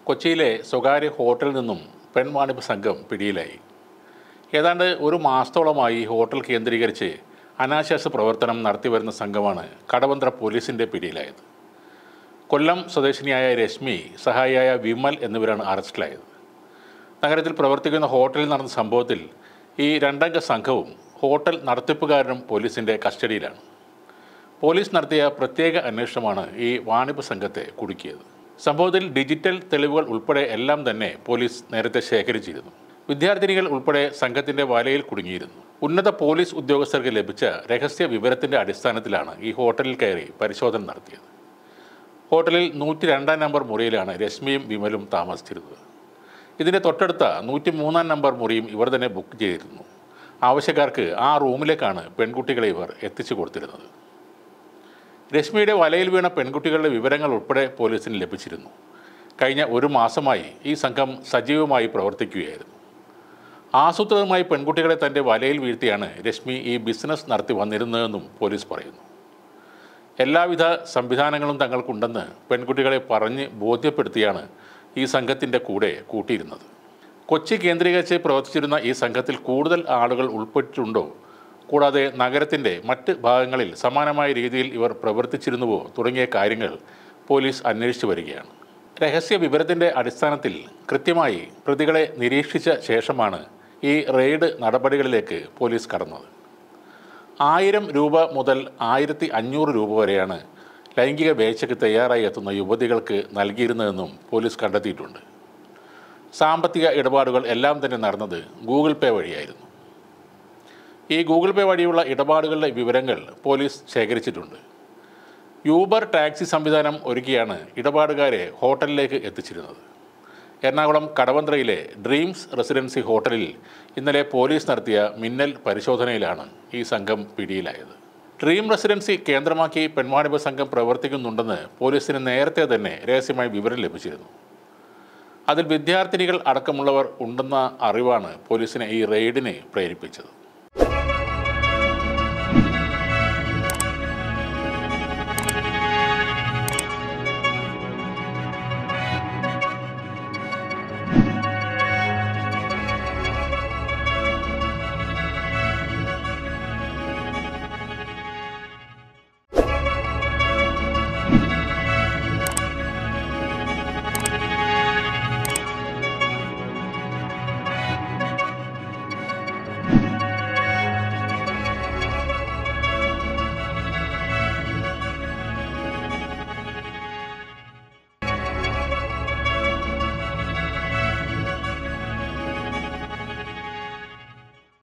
കൊച്ചിയിലെ സ്വകാര്യ ഹോട്ടലിൽ നിന്നും പെൺവാണിഭ സംഘം പിടിയിലായി ഏതാണ്ട് ഒരു മാസത്തോളമായി ഹോട്ടൽ കേന്ദ്രീകരിച്ച് അനാശാസ പ്രവർത്തനം നടത്തിവരുന്ന സംഘമാണ് കടവന്ത്ര പോലീസിൻ്റെ പിടിയിലായത് കൊല്ലം സ്വദേശിനിയായ രശ്മി സഹായിയായ വിമൽ എന്നിവരാണ് അറസ്റ്റിലായത് നഗരത്തിൽ പ്രവർത്തിക്കുന്ന ഹോട്ടലിൽ നടന്ന സംഭവത്തിൽ ഈ രണ്ടംഗ സംഘവും ഹോട്ടൽ നടത്തിപ്പുകാരനും പോലീസിൻ്റെ കസ്റ്റഡിയിലാണ് പോലീസ് നടത്തിയ പ്രത്യേക അന്വേഷണമാണ് ഈ വാണിഭ സംഘത്തെ കുടുക്കിയത് സംഭവത്തിൽ ഡിജിറ്റൽ തെളിവുകൾ ഉൾപ്പെടെ എല്ലാം തന്നെ പോലീസ് നേരത്തെ ശേഖരിച്ചിരുന്നു വിദ്യാർത്ഥിനികൾ ഉൾപ്പെടെ സംഘത്തിന്റെ വലയിൽ കുടുങ്ങിയിരുന്നു ഉന്നത പോലീസ് ഉദ്യോഗസ്ഥർക്ക് ലഭിച്ച രഹസ്യ വിവരത്തിന്റെ അടിസ്ഥാനത്തിലാണ് ഈ ഹോട്ടലിൽ കയറി പരിശോധന നടത്തിയത് ഹോട്ടലിൽ നൂറ്റി രണ്ടാം നമ്പർ മുറിയിലാണ് രശ്മിയും വിമലും താമസിച്ചിരുന്നത് ഇതിൻ്റെ തൊട്ടടുത്ത നൂറ്റി മൂന്നാം നമ്പർ മുറിയും ഇവർ തന്നെ ബുക്ക് ചെയ്തിരുന്നു ആവശ്യക്കാർക്ക് ആ റൂമിലേക്കാണ് പെൺകുട്ടികളെ ഇവർ എത്തിച്ചു കൊടുത്തിരുന്നത് രശ്മിയുടെ വലയിൽ വീണ പെൺകുട്ടികളുടെ വിവരങ്ങൾ ഉൾപ്പെടെ പോലീസിന് ലഭിച്ചിരുന്നു കഴിഞ്ഞ ഒരു മാസമായി ഈ സംഘം സജീവമായി പ്രവർത്തിക്കുകയായിരുന്നു ആസൂത്രിതമായി പെൺകുട്ടികളെ തൻ്റെ വലയിൽ വീഴ്ത്തിയാണ് രശ്മി ഈ ബിസിനസ് നടത്തി വന്നിരുന്നതെന്നും പോലീസ് പറയുന്നു എല്ലാവിധ സംവിധാനങ്ങളും തങ്ങൾക്കുണ്ടെന്ന് പെൺകുട്ടികളെ പറഞ്ഞ് ബോധ്യപ്പെടുത്തിയാണ് ഈ സംഘത്തിൻ്റെ കൂടെ കൂട്ടിയിരുന്നത് കൊച്ചി കേന്ദ്രീകരിച്ച് പ്രവർത്തിച്ചിരുന്ന ഈ സംഘത്തിൽ കൂടുതൽ ആളുകൾ ഉൾപ്പെട്ടിട്ടുണ്ടോ കൂടാതെ നഗരത്തിൻ്റെ മറ്റ് ഭാഗങ്ങളിൽ സമാനമായ രീതിയിൽ ഇവർ പ്രവർത്തിച്ചിരുന്നുവോ തുടങ്ങിയ കാര്യങ്ങൾ പോലീസ് അന്വേഷിച്ചു വരികയാണ് രഹസ്യ വിവരത്തിൻ്റെ അടിസ്ഥാനത്തിൽ കൃത്യമായി പ്രതികളെ നിരീക്ഷിച്ച ശേഷമാണ് ഈ റെയ്ഡ് നടപടികളിലേക്ക് പോലീസ് കടന്നത് ആയിരം രൂപ മുതൽ ആയിരത്തി അഞ്ഞൂറ് രൂപ വരെയാണ് ലൈംഗിക വേഴ്ചയ്ക്ക് തയ്യാറായി എത്തുന്ന യുവതികൾക്ക് നൽകിയിരുന്നതെന്നും പോലീസ് കണ്ടെത്തിയിട്ടുണ്ട് സാമ്പത്തിക ഇടപാടുകൾ എല്ലാം തന്നെ നടന്നത് ഗൂഗിൾ പേ വഴിയായിരുന്നു ഈ ഗൂഗിൾ പേ വഴിയുള്ള ഇടപാടുകളുടെ വിവരങ്ങൾ പോലീസ് ശേഖരിച്ചിട്ടുണ്ട് യൂബർ ടാക്സി സംവിധാനം ഒരുക്കിയാണ് ഇടപാടുകാരെ ഹോട്ടലിലേക്ക് എത്തിച്ചിരുന്നത് എറണാകുളം കടവന്ത്രയിലെ ഡ്രീംസ് റെസിഡൻസി ഹോട്ടലിൽ ഇന്നലെ പോലീസ് നടത്തിയ മിന്നൽ പരിശോധനയിലാണ് ഈ സംഘം പിടിയിലായത് ഡ്രീം റെസിഡൻസി കേന്ദ്രമാക്കി പെൺവാണിഭ സംഘം പ്രവർത്തിക്കുന്നുണ്ടെന്ന് പോലീസിന് നേരത്തെ തന്നെ രഹസ്യമായി വിവരം ലഭിച്ചിരുന്നു അതിൽ വിദ്യാർത്ഥിനികൾ അടക്കമുള്ളവർ ഉണ്ടെന്ന അറിവാണ് പോലീസിനെ ഈ റെയ്ഡിനെ പ്രേരിപ്പിച്ചത്